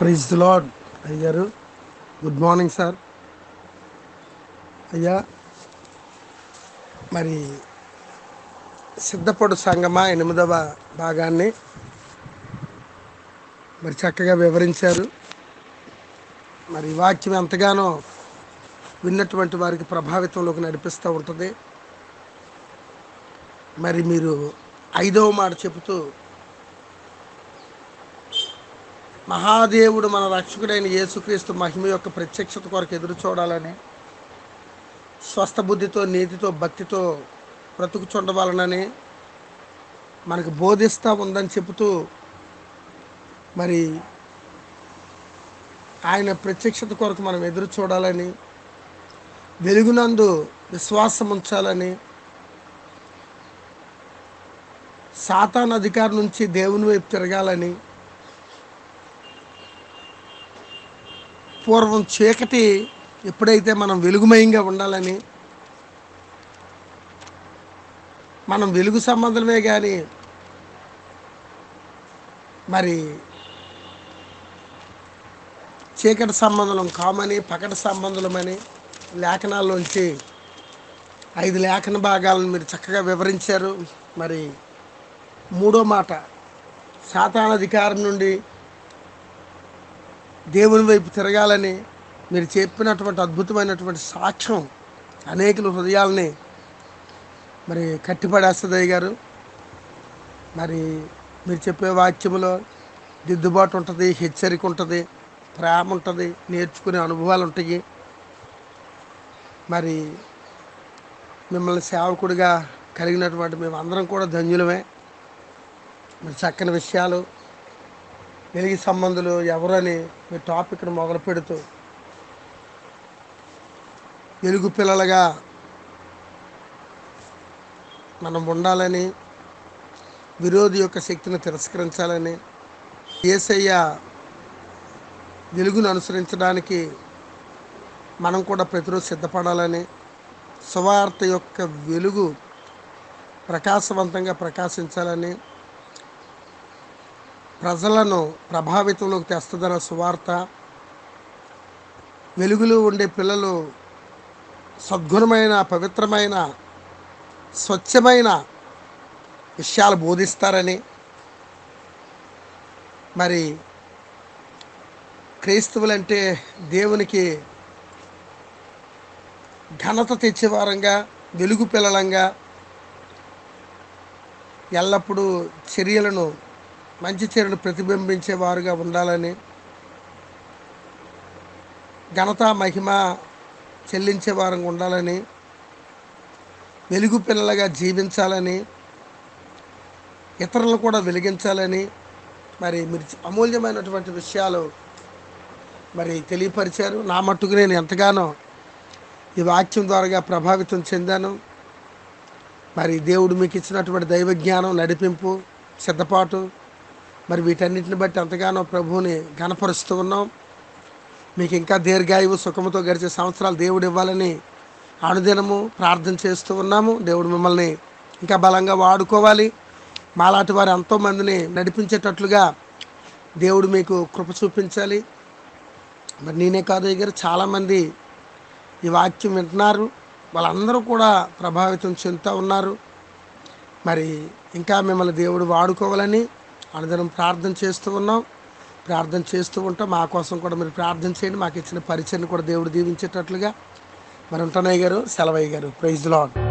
praise the lord అయ్యారు good morning sir అయ్యా మరి సిద్ధపడు సంగమా ఎనిమిదవ భాగాన్ని మరి చక్కగా వివరించారు మరి ఈ వాక్యం ఎంతగానో విన్నటువంటి వారికి ప్రభావితంలోకి నడిపిస్తూ ఉంటుంది మరి మీరు ఐదవ మాట చెబుతూ మహాదేవుడు మన రక్షకుడైన యేసుక్రీస్తు మహిమ యొక్క ప్రత్యక్షత కొరకు ఎదురు చూడాలని స్వస్థ బుద్ధితో నీతితో భక్తితో బ్రతుకు చూడవాలనని మనకు బోధిస్తూ ఉందని చెబుతూ మరి ఆయన ప్రత్యక్షత కొరకు మనం ఎదురు చూడాలని వెలుగునందు విశ్వాసం ఉంచాలని సాతాన్ అధికారం నుంచి దేవుని వైపు తిరగాలని పూర్వం చీకటి ఎప్పుడైతే మనం వెలుగుమయంగా ఉండాలని మనం వెలుగు సంబంధమే కానీ మరి చీకటి సంబంధం కామని పకట సంబంధులమని లేఖనాల్లోంచి ఐదు లేఖన భాగాలను మీరు చక్కగా వివరించారు మరి మూడో మాట సాతాన అధికారం నుండి దేవుని వైపు తిరగాలని మీరు చెప్పినటువంటి అద్భుతమైనటువంటి సాక్ష్యం అనేకుల హృదయాల్ని మరి కట్టిపడేస్తుంది అయ్య గారు మరి మీరు చెప్పే వాక్యములో దిద్దుబాటు ఉంటుంది హెచ్చరిక ఉంటుంది ప్రేమ ఉంటుంది నేర్చుకునే అనుభవాలు ఉంటాయి మరి మిమ్మల్ని సేవకుడిగా కలిగినటువంటి మేము అందరం కూడా ధన్యులమే మరి చక్కని విషయాలు వెలిగి సంబంధులు ఎవరని మీ టాపిక్ను మొదలు పెడుతూ వెలుగు పిల్లలుగా మనం ఉండాలని విరోధి యొక్క శక్తిని తిరస్కరించాలని ఏసయ్య వెలుగును అనుసరించడానికి మనం కూడా ప్రతిరోజు సిద్ధపడాలని సువార్త యొక్క వెలుగు ప్రకాశవంతంగా ప్రకాశించాలని ప్రజలను ప్రభావితంలోకి తెస్తుందన్న సువార్త వెలుగులో ఉండే పిల్లలు సద్గుణమైన పవిత్రమైన స్వచ్ఛమైన విషయాలు బోధిస్తారని మరి క్రైస్తవులంటే దేవునికి ఘనత తెచ్చేవారంగా వెలుగు పిల్లలంగా ఎల్లప్పుడూ చర్యలను మంచి చర్యలు ప్రతిబింబించేవారుగా ఉండాలని ఘనత మహిమ చెల్లించే వారంగా ఉండాలని వెలుగు పిల్లలుగా జీవించాలని ఇతరులను కూడా వెలిగించాలని మరి మీరు అమూల్యమైనటువంటి విషయాలు మరి తెలియపరిచారు నా మట్టుకు నేను ఎంతగానో ఈ వాక్యం ద్వారా ప్రభావితం చెందాను మరి దేవుడు మీకు ఇచ్చినటువంటి దైవ జ్ఞానం నడిపింపు సిద్ధపాటు మరి వీటన్నిటిని బట్టి ఎంతగానో ప్రభువుని గణపరుస్తూ ఉన్నాం మీకు ఇంకా దీర్ఘాయువు సుఖముతో గడిచే సంవత్సరాలు దేవుడు ఇవ్వాలని అనుదినము ప్రార్థన చేస్తూ ఉన్నాము దేవుడు మిమ్మల్ని ఇంకా బలంగా వాడుకోవాలి మాలాంటి వారు ఎంతోమందిని నడిపించేటట్లుగా దేవుడు మీకు కృప చూపించాలి మరి నేనే కాదు దగ్గర చాలామంది ఈ వాక్యం వింటున్నారు వాళ్ళందరూ కూడా ప్రభావితం చెందుతూ ఉన్నారు మరి ఇంకా మిమ్మల్ని దేవుడు వాడుకోవాలని అనుదినం ప్రార్థన చేస్తూ ఉన్నాం ప్రార్థన చేస్తూ ఉంటాం మా కోసం కూడా మీరు ప్రార్థన చేయండి మాకు ఇచ్చిన పరిచయం కూడా దేవుడు దీవించేటట్లుగా మరి ఉంటున్నాయి గారు సెలవయ్య గారు ప్రైజ్ లాడ్